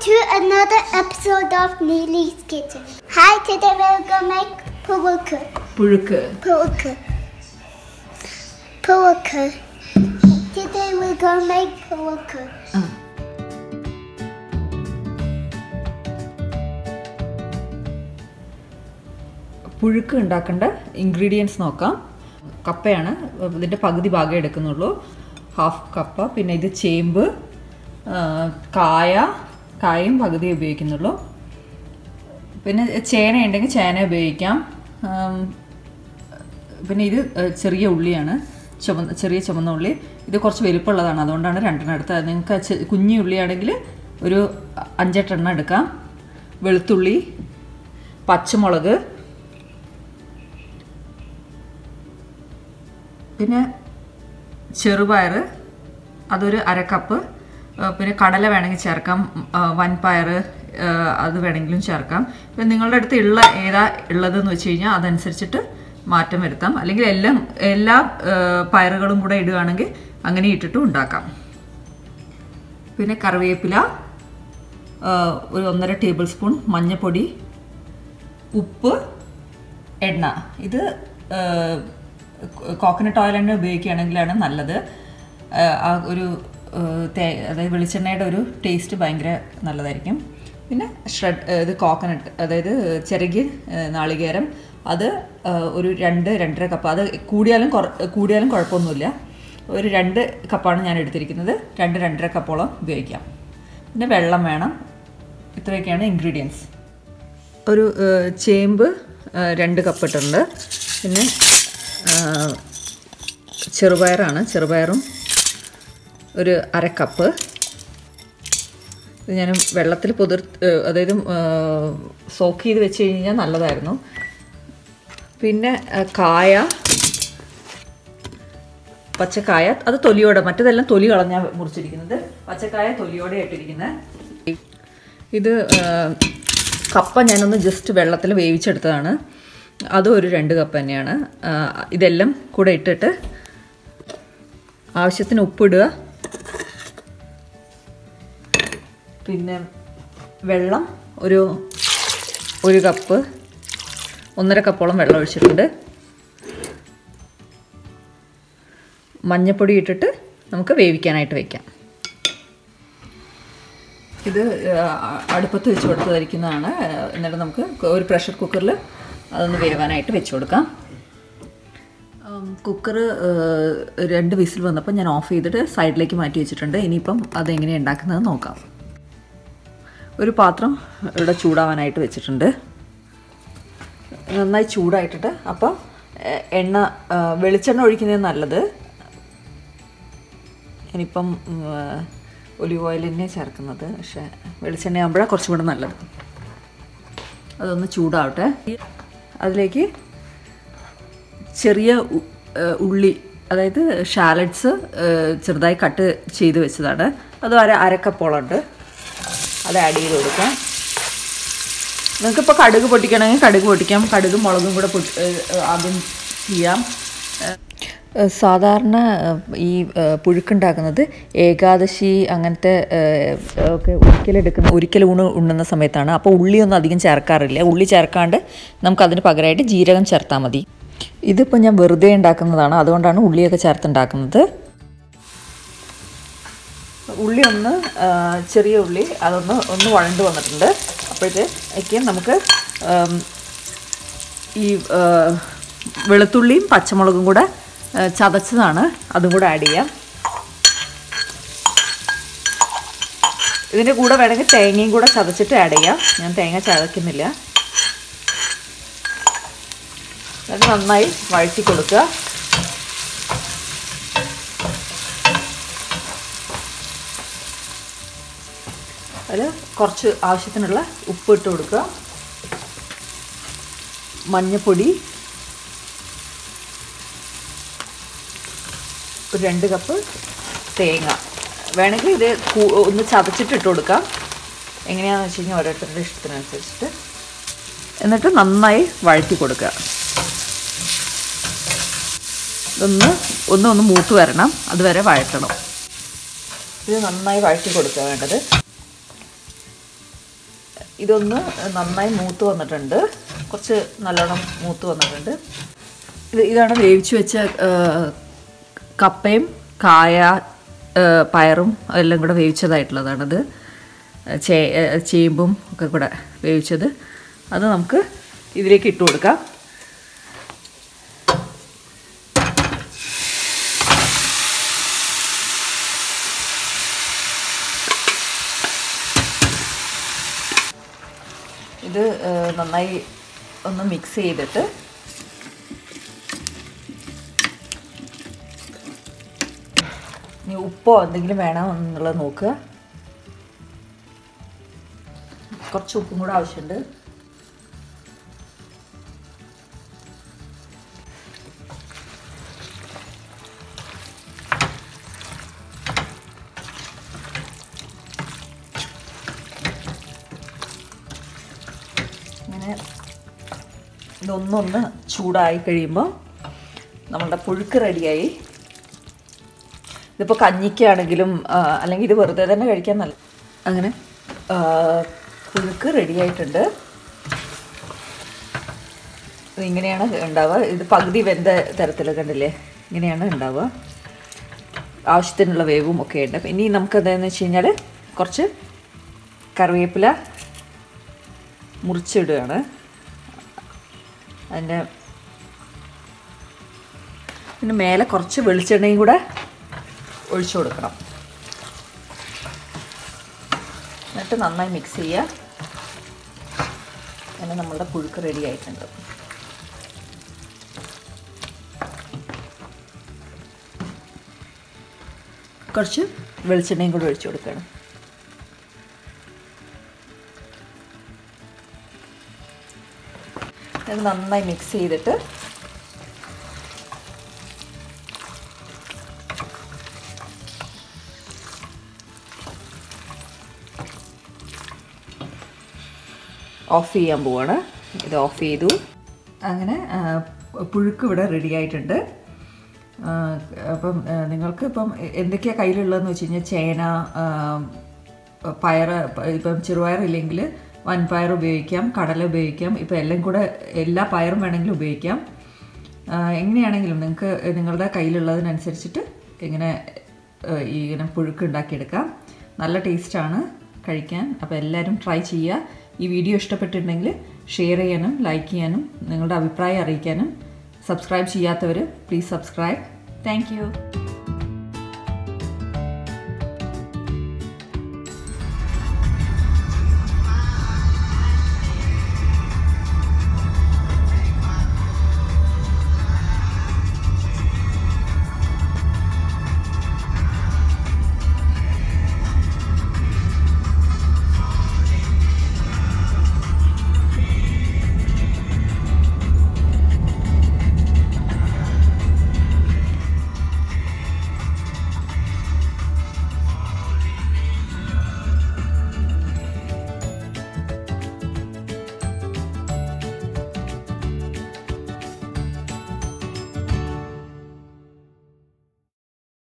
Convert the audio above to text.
to another episode of Neely's Kitchen. Hi, today we're gonna make pulaka. പുഴുക്ക് Pulaka. Pulaka. Today we're gonna make pulaka. ആ. പുഴുക്ക് ഉണ്ടാക്കേണ്ട ingredients നോക്കാം കപ്പയാണ് ഇതിൻ്റെ പകുതി ഭാഗം എടുക്കുന്നുള്ളൂ ഹാഫ് കപ്പ പിന്നെ ഇത് ചേമ്പ് ആ, കായ കായും പകുതി ഉപയോഗിക്കുന്നുള്ളൂ പിന്നെ ചേന ഉണ്ടെങ്കിൽ ചേന ഉപയോഗിക്കാം ആം, പിന്നെ ഇത് ഏ, ചെറിയ ഉള്ളിയാണ് ചുമന്ന ചെറിയ ചുമന്ന ഉള്ളി ഇത് കുറച്ച് വലുപ്പമുള്ളതാണ് അതുകൊണ്ടാണ് രണ്ടെണ്ണം എടുത്തത് നിങ്ങൾക്ക് ചെ- കുഞ്ഞി ഉള്ളിയാണെങ്കിൽ ഒരു അഞ്ചെട്ടെണ്ണം എടുക്കാം വെളുത്തുള്ളി പച്ചമുളക് പിന്നെ ചെറുപയർ അതൊരു അര കപ്പ് ആ, പിന്നെ കടല വേണമെങ്കിൽ ചേർക്കാം ആ, വൻപയർ ആ, അത് വേണമെങ്കിലും ചേർക്കാം ഇപ്പം നിങ്ങളുടെ അടുത്ത് ഉള്ള ഏതാ ഉള്ളതെന്ന് വെച്ച് കഴിഞ്ഞാൽ അതനുസരിച്ചിട്ട് മാറ്റം വരുത്താം അല്ലെങ്കിൽ എല്ലാം എല്ലാ ആ, പയറുകളും കൂടെ ഇടുകയാണെങ്കിൽ അങ്ങനെ ഇട്ടിട്ടും ഉണ്ടാക്കാം പിന്നെ കറിവേപ്പില ആ, ഒരു ഒന്നര ടേബിൾ സ്പൂൺ മഞ്ഞൾപ്പൊടി ഉപ്പ് എണ്ണ ഇത് കോക്കനട്ട് ഓയിൽ എണ്ണ ഉപയോഗിക്കുകയാണെങ്കിലാണ് നല്ലത് ആ, ആ ഒരു ആ, തേ അതായത് വെളിച്ചെണ്ണയുടെ ഒരു ടേസ്റ്റ് ഭയങ്കര നല്ലതായിരിക്കും പിന്നെ ഷ്രെഡ് ഇത് കോക്കനട്ട് അതായത് ചിരകിയ ആ, നാളികേരം അത് ആ, ഒരു രണ്ട് രണ്ടര കപ്പ് അത് കൂടിയാലും കുറ- കൂടിയാലും കുഴപ്പമൊന്നുമില്ല ഒരു രണ്ട് കപ്പാണ് ഞാൻ എടുത്തിരിക്കുന്നത് രണ്ട് രണ്ടര കപ്പോളം ഉപയോഗിക്കാം പിന്നെ വെള്ളം വേണം ഇത്രയൊക്കെയാണ് ഇൻഗ്രീഡിയൻസ് ഒരു ഏഹ്, ചേമ്പ് ഏഹ്, രണ്ട് കപ്പ് ഇട്ടിട്ടുണ്ട് പിന്നെ ഏഹ്, ചെറുപയറാണ് ചെറുപയറും ഒരു അര കപ്പ് ഇത് ഞാൻ വെള്ളത്തിൽ പുതിർ ഏഹ്, അതായത് സോക്ക് ചെയ്ത് വെച്ച് കഴിഞ്ഞാൽ നല്ലതായിരുന്നു പിന്നെ ഏഹ്, കായ പച്ചക്കായ അത് തൊലിയോടെ മറ്റേതെല്ലാം തൊലി കളഞ്ഞാൽ മുറിച്ചിരിക്കുന്നത് പച്ചക്കായ തൊലിയോടെ ഇട്ടിരിക്കുന്നത് ഇത് ആ, കപ്പ ഞാനൊന്ന് ജസ്റ്റ് വെള്ളത്തിൽ വേവിച്ചെടുത്തതാണ് അതും ഒരു രണ്ട് കപ്പ് തന്നെയാണ് ആ, ഇതെല്ലാം കൂടെ ഇട്ടിട്ട് ആവശ്യത്തിന് ഉപ്പിടുക പിന്നെ വെള്ളം ഒരു ഒരു കപ്പ് ഒന്നര കപ്പോളം വെള്ളം ഒഴിച്ചിട്ടുണ്ട് മഞ്ഞപ്പൊടി ഇട്ടിട്ട് നമുക്ക് വേവിക്കാനായിട്ട് വയ്ക്കാം ഇത് ആ, അടുപ്പത്ത് വെച്ച് കൊടുത്തതായിരിക്കുന്നതാണ് ആ, എന്നിട്ട് നമുക്ക് ഒരു പ്രഷർ കുക്കറിൽ അതൊന്ന് വേവാനായിട്ട് വെച്ച് കൊടുക്കാം കുക്കർ രണ്ട് വിസിൽ വന്നപ്പോൾ ഞാൻ ഓഫ് ചെയ്തിട്ട് സൈഡിലേക്ക് മാറ്റി വെച്ചിട്ടുണ്ട് ഇനിയിപ്പം അതെങ്ങനെയാണ് ഉണ്ടാക്കുന്നത് നോക്കാം ഒരു പാത്രം ഇവിടെ ചൂടാവാനായിട്ട് വെച്ചിട്ടുണ്ട് നന്നായി ചൂടായിട്ടിട്ട് അപ്പം എ- എണ്ണ ആ, വെളിച്ചെണ്ണ ഒഴിക്കുന്നത് നല്ലത് ഞാനിപ്പം ഒലിവ് ഓയിൽ തന്നെ ചേർക്കുന്നത് പക്ഷേ വെളിച്ചെണ്ണ ആകുമ്പോഴാണ് കുറച്ചും കൂടെ നല്ലത് അതൊന്ന് ചൂടാവട്ടെ അതിലേക്ക് ചെറിയ ഉ- ഏഹ് ഉള്ളി അതായത് ഷാലഡ്സ് ചെറുതായി കട്ട് ചെയ്ത് വെച്ചതാണ് അത് അര അരക്കപ്പോളുണ്ട് അത് ആഡ് ചെയ്ത് കൊടുക്കാം നിങ്ങൾക്കിപ്പോൾ കടുക് പൊട്ടിക്കണമെങ്കിൽ കടുക് പൊട്ടിക്കാം കടുകും മുളകും കൂടെ പൊട്ടി ഏഹ് ആദ്യം ചെയ്യാം ഏഹ് സാധാരണ ഏഹ് ഈ ഏഹ് പുഴുക്കുണ്ടാക്കുന്നത് ഏകാദശി അങ്ങനത്തെ ഏഹ് ഒക്കെ ഒരിക്കലെടുക്കുന്ന ഒരിക്കൽ ഊണ് ഉണ്ണുന്ന സമയത്താണ് അപ്പോൾ ഉള്ളിയൊന്നും അധികം ചേർക്കാറില്ല ഉള്ളി ചേർക്കാണ്ട് നമുക്കതിന് പകരമായിട്ട് ജീരകം ചേർത്താൽ മതി ഇതിപ്പോൾ ഞാൻ വെറുതെ ഉണ്ടാക്കുന്നതാണ് അതുകൊണ്ടാണ് ഉള്ളിയൊക്കെ ചേർത്തുണ്ടാക്കുന്നത് ഉള്ളി ഒന്ന് ആ, ചെറിയ ഉള്ളി അതൊന്ന് ഒന്ന് വഴണ്ട് വന്നിട്ടുണ്ട് അപ്പോഴത്തേക്ക് നമുക്ക് ആം, ഈ ആ, വെളുത്തുള്ളിയും പച്ചമുളകും കൂടെ ആ, ചതച്ചതാണ് അതും കൂടെ ആഡ് ചെയ്യാം ഇതിൻ്റെ കൂടെ വേണമെങ്കിൽ തേങ്ങയും കൂടെ ചതച്ചിട്ട് ആഡ് ചെയ്യാം ഞാൻ തേങ്ങ ചതയ്ക്കുന്നില്ല അത് നന്നായി വഴറ്റി കൊടുക്കുക അതിൽ കുറച്ച് ആവശ്യത്തിനുള്ള ഉപ്പ് ഇട്ട് കൊടുക്കുക മഞ്ഞൾപ്പൊടി ഒരു രണ്ട് കപ്പ് തേങ്ങ വേണമെങ്കിൽ ഇത് കൂ- ഒന്ന് ചതച്ചിട്ട് ഇട്ട് കൊടുക്കാം എങ്ങനെയാണെന്ന് വെച്ച് കഴിഞ്ഞാൽ ഓരോരുത്തരുടെ ഇഷ്ടത്തിനനുസരിച്ചിട്ട് എന്നിട്ട് നന്നായി വഴറ്റി കൊടുക്കുക ഇതൊന്ന് ഒന്ന് ഒന്ന് മൂത്ത് വരണം അതുവരെ വഴറ്റണം ഇത് നന്നായി വഴറ്റി കൊടുക്കുക വേണ്ടത് ഇതൊന്ന് നന്നായി മൂത്ത് വന്നിട്ടുണ്ട് കുറച്ച് നല്ലോണം മൂത്ത് വന്നിട്ടുണ്ട് ഇത് ഇതാണ് വേവിച്ച് വെച്ച ആ, കപ്പയും കായ ആ, പയറും എല്ലാം കൂടെ വേവിച്ചതായിട്ടുള്ളതാണത് ചേ ആ, ചേമ്പും ഒക്കെ കൂടെ വേവിച്ചത് അത് നമുക്ക് ഇതിലേക്ക് ഇട്ട് കൊടുക്കാം ഇത് ആ, നന്നായി ഒന്ന് മിക്സ് ചെയ്തിട്ട് ഇനി ഉപ്പോ എന്തെങ്കിലും വേണോ എന്നുള്ളത് നോക്കുക കുറച്ച് ഉപ്പും കൂടെ ആവശ്യമുണ്ട് ഇങ്ങനെ ഇതൊന്നൊന്ന് ചൂടായി കഴിയുമ്പോൾ നമ്മളുടെ പുഴുക്ക് റെഡിയായി ഇതിപ്പോൾ കഞ്ഞിക്കാണെങ്കിലും ആ, അല്ലെങ്കിൽ ഇത് വെറുതെ തന്നെ കഴിക്കാൻ നല്ല അങ്ങനെ ആ, പുഴുക്ക് റെഡിയായിട്ടുണ്ട് ഇത് ഇങ്ങനെയാണ് ഉണ്ടാവുക ഇത് പകുതി വെന്ത തരത്തിൽ കണ്ടില്ലേ ഇങ്ങനെയാണ് ഉണ്ടാവുക ആവശ്യത്തിനുള്ള വേവും ഒക്കെ ഉണ്ട് അപ്പം ഇനി നമുക്ക് എന്താണെന്ന് വെച്ച് കഴിഞ്ഞാൽ കുറച്ച് കറിവേപ്പില മുറിച്ചിടുകയാണ് അതിൻ്റെ പിന്നെ മേലെ കുറച്ച് വെളിച്ചെണ്ണയും കൂടെ ഒഴിച്ചു കൊടുക്കണം എന്നിട്ട് നന്നായി മിക്സ് ചെയ്യുക അങ്ങനെ നമ്മളുടെ പുഴുക്ക് റെഡി ആയിട്ടുണ്ട് കുറച്ച് വെളിച്ചെണ്ണയും കൂടെ ഒഴിച്ചു കൊടുക്കണം അത് നന്നായി മിക്സ് ചെയ്തിട്ട് ഓഫ് ചെയ്യാൻ പോവാണ് ഇത് ഓഫ് ചെയ്തു അങ്ങനെ ആ, പുഴുക്ക് ഇവിടെ റെഡി ആയിട്ടുണ്ട് ആ, അപ്പം ആ, നിങ്ങൾക്ക് ഇപ്പം എന്തൊക്കെയാണ് കയ്യിലുള്ളതെന്ന് വെച്ച് കഴിഞ്ഞാൽ ചേന ആ, പയറ് പ- ഇപ്പം ചെറുപയറില്ലെങ്കിൽ വൻപയർ ഉപയോഗിക്കാം കടല ഉപയോഗിക്കാം ഇപ്പം എല്ലാം കൂടെ എല്ലാ പയറും വേണമെങ്കിലും ഉപയോഗിക്കാം ആ, എങ്ങനെയാണെങ്കിലും നിങ്ങൾക്ക് നിങ്ങളുടെ കയ്യിലുള്ളതിനനുസരിച്ചിട്ട് ഇങ്ങനെ ആ, ഈ ഇങ്ങനെ പുഴുക്ക് ഉണ്ടാക്കിയെടുക്കാം നല്ല ടേസ്റ്റാണ് കഴിക്കാൻ അപ്പോൾ എല്ലാവരും ട്രൈ ചെയ്യുക ഈ വീഡിയോ ഇഷ്ടപ്പെട്ടിട്ടുണ്ടെങ്കിൽ ഷെയർ ചെയ്യാനും ലൈക്ക് ചെയ്യാനും നിങ്ങളുടെ അഭിപ്രായം അറിയിക്കാനും സബ്സ്ക്രൈബ് ചെയ്യാത്തവർ പ്ലീസ് സബ്സ്ക്രൈബ് താങ്ക് യു